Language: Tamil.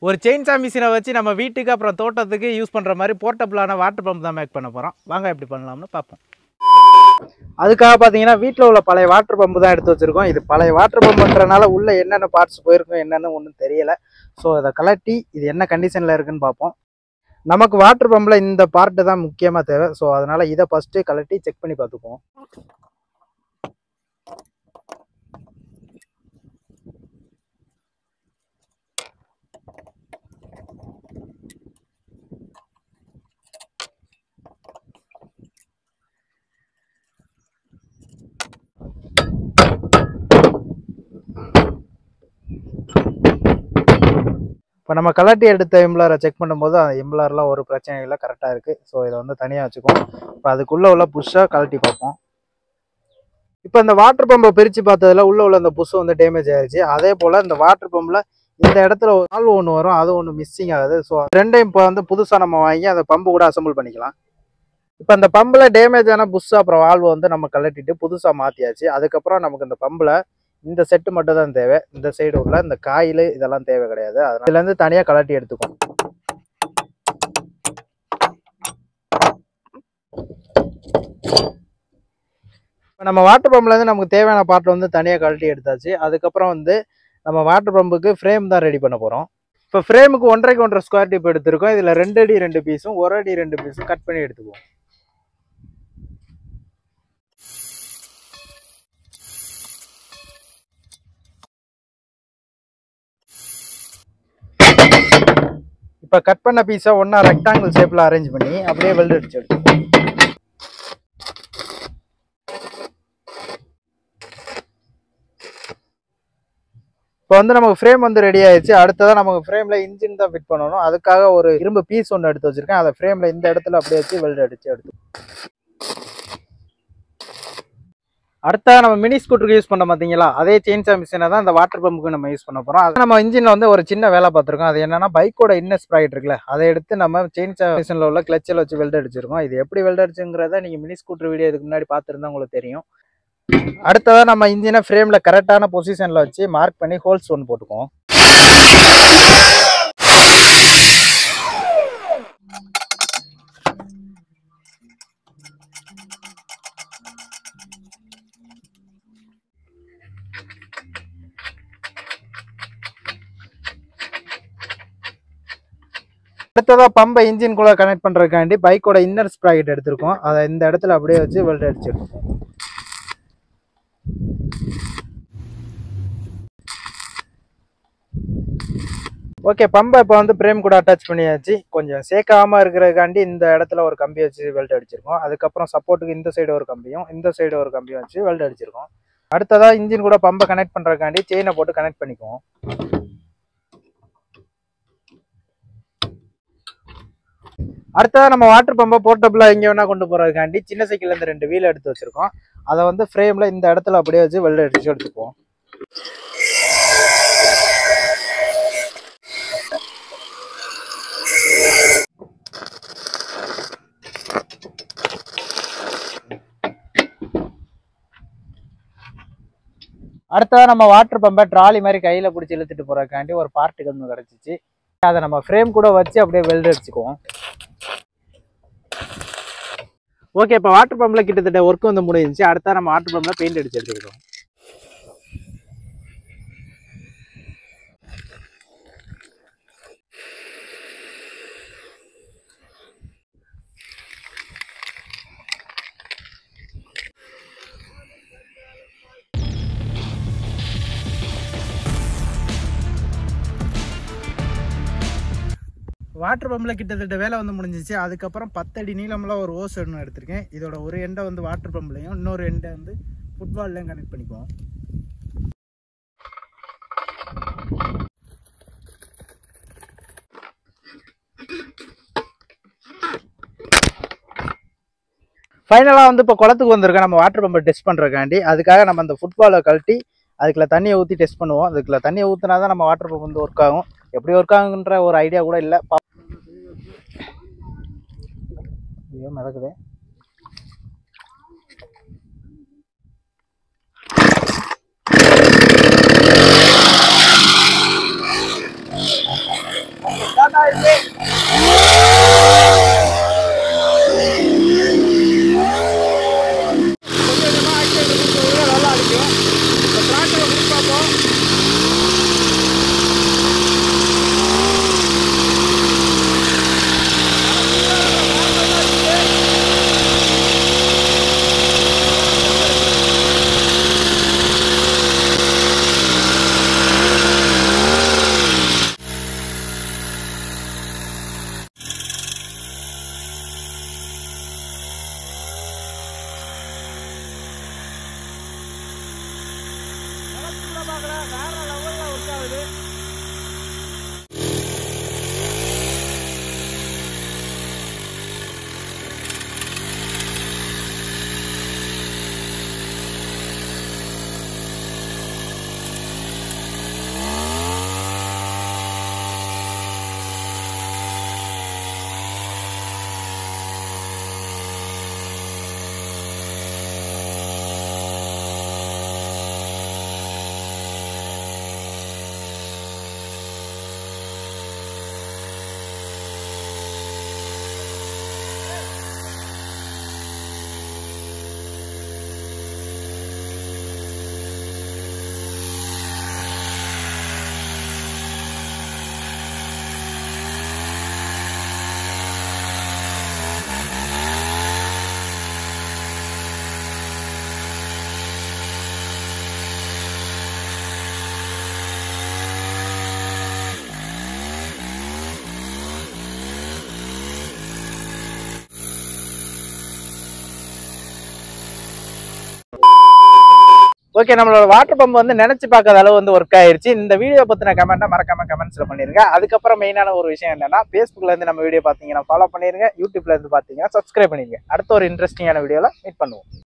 ஒரு செயின்சா மிஷினை வச்சு நம்ம வீட்டுக்கு அப்புறம் தோட்டத்துக்கு யூஸ் பண்ணுற மாதிரி போர்ட்டபிளான வாட்டர் பம்ப் தான் மேக் பண்ண போகிறோம் வாங்க எப்படி பண்ணலாம்னு பார்ப்போம் அதுக்காக பார்த்தீங்கன்னா வீட்டில் உள்ள பழைய வாட்டர் பம்பு தான் எடுத்து வச்சுருக்கோம் இது பழைய வாட்டர் பம்புன்றனால உள்ள என்னென்ன பார்ட்ஸ் போயிருக்கும் என்னென்னு ஒன்றும் தெரியலை ஸோ அதை கலட்டி இது என்ன கண்டிஷனில் இருக்குன்னு பார்ப்போம் நமக்கு வாட்டர் பம்பில் இந்த பார்ட்டு தான் முக்கியமாக தேவை ஸோ அதனால் இதை ஃபஸ்ட்டு கலட்டி செக் பண்ணி பார்த்துக்குவோம் இப்போ நம்ம கலட்டி எடுத்த எம்ப்ளாரை செக் பண்ணும்போது அந்த எம்ப்ளார்லாம் ஒரு பிரச்சனை இல்லை கரெக்டாக இருக்குது ஸோ இதை வந்து தனியாக வச்சுக்குவோம் இப்போ அதுக்குள்ளே உள்ள புஷ்ஷாக கலட்டி பார்ப்போம் இப்போ இந்த வாட்டர் பம்பை பிரித்து பார்த்ததுல உள்ள உள்ள அந்த புஷ் வந்து டேமேஜ் ஆயிடுச்சு அதே போல் இந்த வாட்டர் பம்பில் இந்த இடத்துல ஒரு ஆள் ஒன்று வரும் அது ஒன்று மிஸ்ஸிங் ஆகுது ஸோ ரெண்டையும் இப்போ வந்து புதுசாக நம்ம வாங்கி அந்த பம்பு கூட அசம்பிள் பண்ணிக்கலாம் இப்போ இந்த பம்பில் டேமேஜ் ஆன புஷ் அப்புறம் வால்வு வந்து நம்ம கலட்டிட்டு புதுசாக மாற்றியாச்சு அதுக்கப்புறம் நமக்கு இந்த பம்பில் இந்த செட்டு மட்டும் தான் தேவை இந்த சைடு உள்ள இந்த காயில் இதெல்லாம் தேவை கிடையாது அதனால இதுலேருந்து தனியாக கலட்டி எடுத்துக்கும் இப்போ நம்ம வாட்டர் பம்ப்லேருந்து நமக்கு தேவையான பார்ட் வந்து தனியாக கழட்டி எடுத்தாச்சு அதுக்கப்புறம் வந்து நம்ம வாட்டர் பம்புக்கு ஃப்ரேம் தான் ரெடி பண்ண போகிறோம் இப்போ ஃப்ரேமுக்கு ஒன்றரைக்கு ஒன்றரை ஸ்கொயர் டிப் எடுத்திருக்கோம் இதில் ரெண்டு அடி ரெண்டு பீஸும் ஒரு அடி ரெண்டு பீஸும் கட் பண்ணி எடுத்துக்குவோம் இப்போ கட் பண்ண பீஸை ஒன்றா ரெக்டாங்கிள் ஷேப்பில் அரேஞ்ச் பண்ணி அப்படியே வெல்ட் அடிச்சு எடுத்துக்குவோம் இப்போ வந்து நமக்கு ஃப்ரேம் வந்து ரெடி ஆயிடுச்சு அடுத்ததான் நமக்கு ஃப்ரேமில் இன்ஜின் தான் ஃபிட் பண்ணணும் அதுக்காக ஒரு இரும்பு பீஸ் ஒன்று எடுத்து வச்சிருக்கேன் அதை ஃப்ரேமில் இந்த இடத்துல அப்படியே வச்சு வெல்ட் அடிச்சு எடுத்து அடுத்தா நம்ம மினி ஸ்கூட்டருக்கு யூஸ் பண்ண பார்த்தீங்களா அதே செயின்சா மிஷினை தான் இந்த வாட்டர் பம்புக்கு நம்ம யூஸ் பண்ண போகிறோம் அது நம்ம இன்ஜினில் வந்து ஒரு சின்ன வேலை பார்த்துருக்கோம் அது என்னன்னா பைக்கோட இன்னஸ் ப்ராக்கெட் இருக்குல்ல அதை எடுத்து நம்ம செயின்சா மிஷினில் உள்ள கிளச்சில் வச்சு வெல்ட் அடிச்சிருக்கோம் இது எப்படி வெல்ட் அடிச்சுங்கிறத நீங்கள் மினி ஸ்கூட்டர் வீடியோ இதுக்கு முன்னாடி பார்த்துருந்தா உங்களுக்கு தெரியும் அடுத்ததாக நம்ம இன்ஜினை ஃப்ரேமில் கரெக்டான பொசிஷனில் வச்சு மார்க் பண்ணி ஹோல்ஸ் ஒன்று போட்டுக்குவோம் அடுத்ததாக பம்பை இன்ஜின்குள்ளே கனெக்ட் பண்ணுறதுக்காண்டி பைக்கோட இன்னர் ஸ்ப்ராக்கெட் எடுத்திருக்கோம் அதை இந்த இடத்துல அப்படியே வச்சு வெல்ட் அடிச்சு எடுத்துப்போம் ஓகே பம்பை இப்போ வந்து பிரேம் கூட அட்டாச் பண்ணியாச்சு கொஞ்சம் சேக்காமல் இருக்கிறதுக்காண்டி இந்த இடத்துல ஒரு கம்பி வச்சு வெல்ட் அடிச்சிருக்கோம் அதுக்கப்புறம் சப்போர்ட்டுக்கு இந்த சைடு ஒரு கம்பியும் இந்த சைடு ஒரு கம்பியும் வச்சு வெல்ட் அடிச்சிருக்கோம் அடுத்ததாக இன்ஜின் கூட பம்பை கனெக்ட் பண்ணுறதுக்காண்டி செயினை போட்டு கனெக்ட் பண்ணிக்குவோம் அடுத்ததாக நம்ம வாட்டர் பம்பை போர்ட்டபிளாக எங்கே வேணால் கொண்டு போகிறதுக்காண்டி சின்ன சைக்கிள்லேருந்து ரெண்டு வீல் எடுத்து வச்சுருக்கோம் அதை வந்து ஃப்ரேமில் இந்த இடத்துல அப்படியே வச்சு வெல்ட் அடிச்சு எடுத்துக்குவோம் அடுத்ததாக நம்ம வாட்டர் பம்பை ட்ராலி மாதிரி கையில் பிடிச்சி இழுத்துட்டு போகிறதுக்காண்டி ஒரு பார்ட்டுக்கு ஒன்று கிடச்சிச்சு அதை நம்ம ஃப்ரேம் கூட வச்சு அப்படியே வெல்ட் அடிச்சுக்குவோம் ஓகே இப்போ வாட்டர் பம்பில் கிட்டத்தட்ட ஒர்க் வந்து முடிஞ்சிச்சு அடுத்தா நம்ம வாட்டர் பம்பில் பெயிண்ட் அடிச்சு எடுத்துக்கிறோம் வாட்டர் பம்பில் கிட்டத்தட்ட வேலை வந்து முடிஞ்சிச்சு அதுக்கப்புறம் பத்தடி நீளம்லாம் ஒரு ஓஸ் ஒன்று எடுத்திருக்கேன் இதோட ஒரு எண்டை வந்து வாட்டர் பம்ப்லையும் இன்னொரு எண்டை வந்து ஃபுட்பால்லையும் கனெக்ட் பண்ணிக்குவோம் ஃபைனலாக வந்து இப்போ குளத்துக்கு வந்திருக்கோம் நம்ம வாட்டர் பம்பை டெஸ்ட் பண்ணுறக்காண்டி அதுக்காக நம்ம அந்த ஃபுட்பாலை கழட்டி அதுக்குள்ள தண்ணியை ஊற்றி டெஸ்ட் பண்ணுவோம் அதுக்குள்ள தண்ணியை ஊற்றினா தான் நம்ம வாட்டர் பம்ப் வந்து ஒர்க் ஆகும் எப்படி ஒர்க் ஆகுன்ற ஒரு ஐடியா கூட இல்லை பா ஐயோ மிதக்குது நல்லா இருக்கு கொஞ்சம் கொஞ்சமா ஆக்சிடென்ட் கொடுத்தவங்க நல்லா இருக்கும் இந்த டிராக்டரை கொடுத்து பார்ப்போம் பார்க்கல வேற லெவல்ல ஒர்க் ஆகுது ஓகே நம்மளோட வாட்டர் பம்ப் வந்து நினைச்சு பார்க்காத அளவு வந்து ஒர்க் ஆயிருச்சு இந்த வீடியோ பத்தின கமெண்ட்டை மறக்காம கமெண்ட்ஸ்ல பண்ணிருங்க அதுக்கப்புறம் மெயினான ஒரு விஷயம் என்னன்னா Facebookல இருந்து நம்ம வீடியோ பாத்தீங்கன்னா ஃபாலோ பண்ணிருங்க யூடியூப்ல இருந்து பாத்தீங்கன்னா சப்ஸ்கிரைப் பண்ணிருங்க அடுத்த ஒரு இன்ட்ரெஸ்டிங்கான வீடியோல மீட் பண்ணுவோம்